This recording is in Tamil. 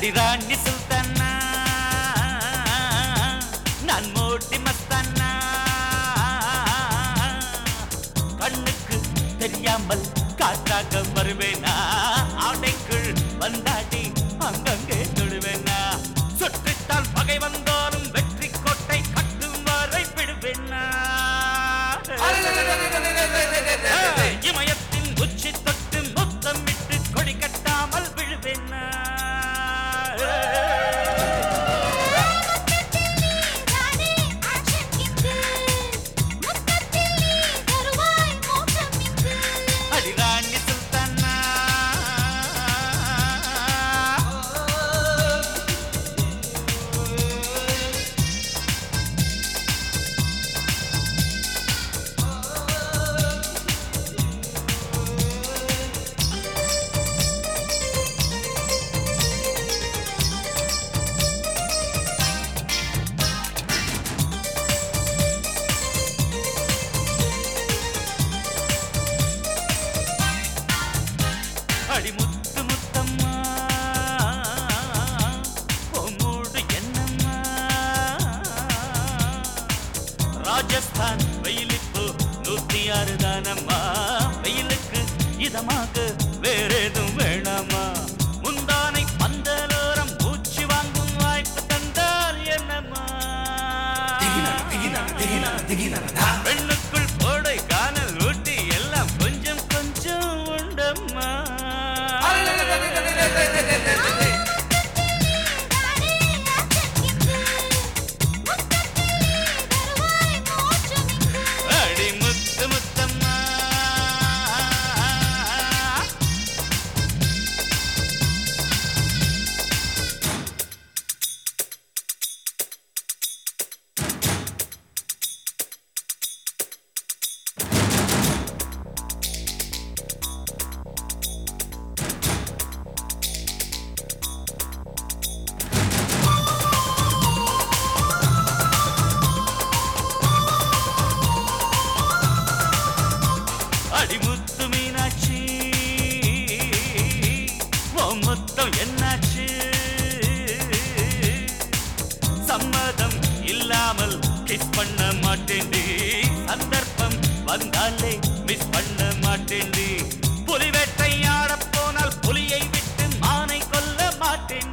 அடிராணி சுல்தானா நான் மோட்டி மஸ்தானா கண்ணுக்கு தெரியாமல் காற்றாக வருவேனா ஆடைக்குள் வந்தாடி அங்கங்கே தொடுவேனா சுற்றித்தால் பகை வந்தாலும் வெற்றி கோட்டை கட்டும் வரை விடுவேனா இமயத்தின் உச்சி தொட்டு முத்தமிட்டு கொடி கட்டாமல் விழுவேனா நானே ஆக்ஷன் கிங்கு முத்தத்தில் நீ தருவாய் மோட்சம் இங்கு அடிராணி சுல்தானா அடி முத்து முத்தம்மா பொம்மூடு என்னம்மா ராஜஸ்தான் வெயிலுக்கு நூத்தி ஆறு தானம்மா வெயிலுக்கு இதமாக வேறேதும் வேணாமா முந்தானை பந்தலோரம் பூச்சி வாங்கும் வாய்ப்பு தந்தால் என்னம்மா பெண்ணுக்குள் கோடை காணல் ஊட்டி எல்லாம் கொஞ்சம் கொஞ்சம் உண்டம்மா நானே ஆக்ஷன் கிங்கு முத்தத்தில் நீ தருவாய் மோட்சம் இங்கு அடி முத்து முத்தம்மா அடி முத்து மீனாட்சி உன் முத்தம் என்னாச்சு சம்மதம் இல்லாமல் கிஸ் பண்ண மாட்டேன்டி சந்தர்ப்பம் வந்தாலே மிஸ் பண்ண மாட்டேன்டி புலி வேட்டையாட போனால் புலியை விட்டு மானை கொல்ல மாட்டேன்